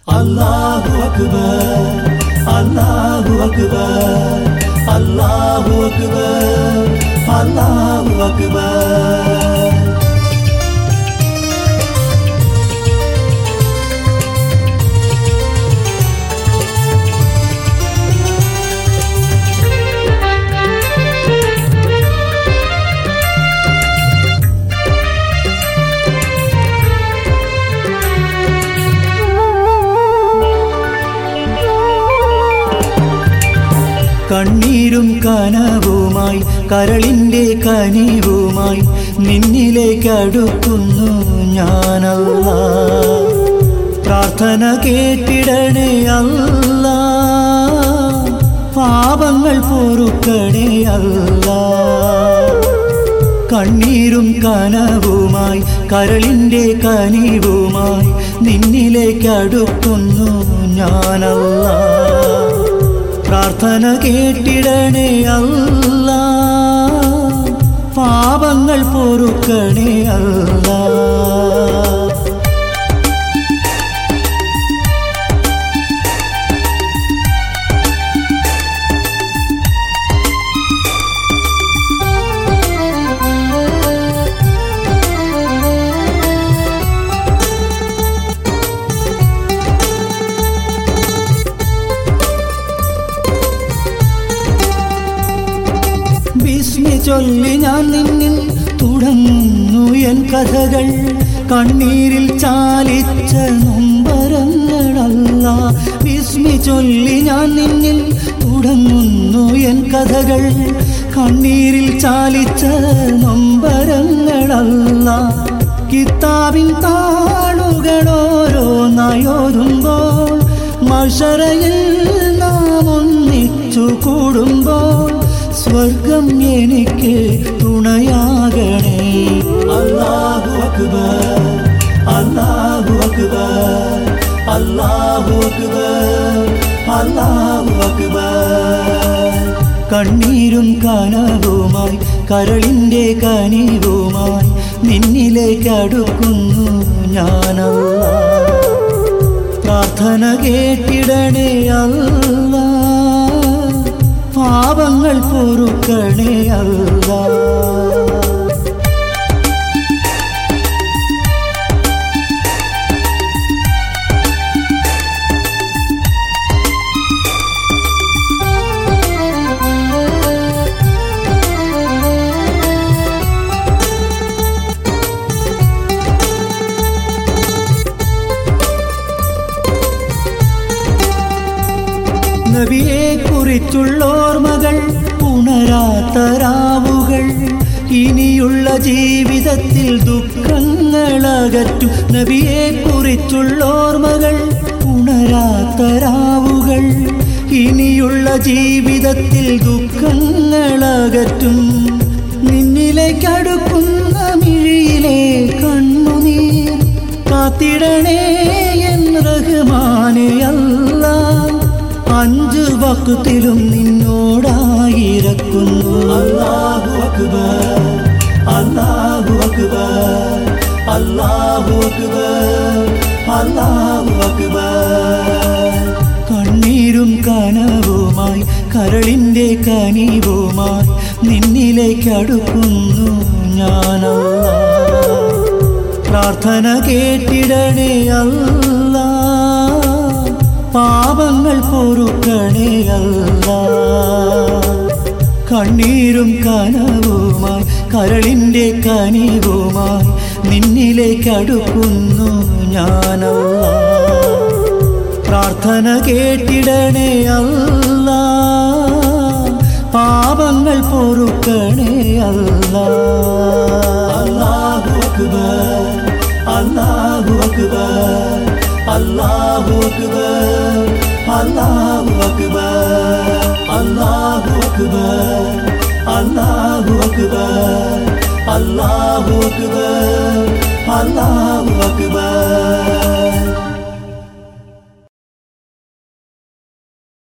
അല്ലാഹു അക്ബർ അല്ലാഹു അക്ബർ അല്ലാഹു അക്ബർ അല്ലാഹു അക്ബർ കണ്ണീരും കനവുമായി കരളിൻ്റെ കനിവുമായി നിന്നിലേക്ക് അടുക്കുന്നു ഞാനല്ല പ്രാർത്ഥന കേട്ടിടണേ അല്ല പാപങ്ങൾ പൊറുക്കണേ അല്ല കണ്ണീരും കനവുമായി കരളിൻ്റെ കനിവുമായി നിന്നിലേക്ക് അടുക്കുന്നു ഞാനല്ല പ്രാർത്ഥന കേട്ടിടണേ അല്ല പാപങ്ങൾ പൊറുക്കണേ അല്ല വിസ്മി ചൊല്ലി ഞാൻ നിന്നിൽ തുടങ്ങുന്നു എൻ കഥകൾ കണ്ണീരിൽ ചാലിച്ച നൊമ്പരങ്ങളല്ല വിസ്മി ചൊല്ലി ഞാൻ നിന്നിൽ തുടങ്ങുന്നു എൻ കഥകൾ കണ്ണീരിൽ ചാലിച്ച നൊമ്പരങ്ങളല്ല കിതാബിൻ താളുകളോരോന്നായോരുമ്പോൾ മഷറയിൽ നാം ഒന്നിച്ചു കൂടുമ്പോൾ സ്വർഗം എനിക്ക് തുണയാകണേ അല്ലാഹു അക്ബർ അല്ലാഹു അക്ബർ അല്ലാഹു അക്ബർ അല്ലാഹു അക്ബർ കണ്ണീരും കനവുമായി കരളിൻ്റെ കനിവുമായി നിന്നിലേക്ക് അടുക്കുന്നു ഞാനല്ല പ്രാർത്ഥന കേട്ടിടണേ അല്ല പാപങ്ങൾ പൊറുക്കണേ അല്ല നബിയെ കുറിച്ചുള്ള ഓർമ്മകൾ ഉണരാത്ത രാവുകൾ ഇനിയുള്ള ജീവിതത്തിൽ ദുഃഖങ്ങളകറ്റും നബിയെ കുറിച്ചുള്ള ഓർമ്മകൾ ഉണരാത്ത രാവുകൾ ഇനിയുള്ള ജീവിതത്തിൽ ദുഃഖങ്ങളകറ്റും നിന്നിലേക്കടുക്കുന്ന മിഴിയിലെ കണ്ണുനീർ കാത്തിടണേ എൻ റഹ്മാനെ അല്ല അഞ്ച് വക്തിലും നിന്നോടായിരക്കുന്നു അല്ലാഹു അക്ബർ അല്ലാഹു അക്ബർ അല്ലാഹു അക്ബർ അല്ലാഹു അക്ബർ കണ്ണീരും കനവുമായി കരളിൻ്റെ കനിവുമായി നിന്നിലേക്ക് അടുക്കുന്നു ഞാനല്ല പ്രാർത്ഥന കേട്ടിടണേ അല്ല പാപങ്ങൾ പൊറുക്കണേ അല്ല കണ്ണീരും കനവുമായി കരളിൻ്റെ കനിവുമായി നിന്നിലേക്ക് അടുക്കുന്നു ഞാനല്ല പ്രാർത്ഥന കേട്ടിടണേ അല്ല പാപങ്ങൾ പൊറുക്കണേ അല്ല അല്ലാഹു അക്ബർ അല്ലാഹു അക്ബർ അല്ലാഹു അക്ബർ അല്ലാഹു അക്ബർ അല്ലാഹു അക്ബർ അല്ലാഹു അക്ബർ അല്ലാഹു അക്ബർ അല്ലാഹു അക്ബർ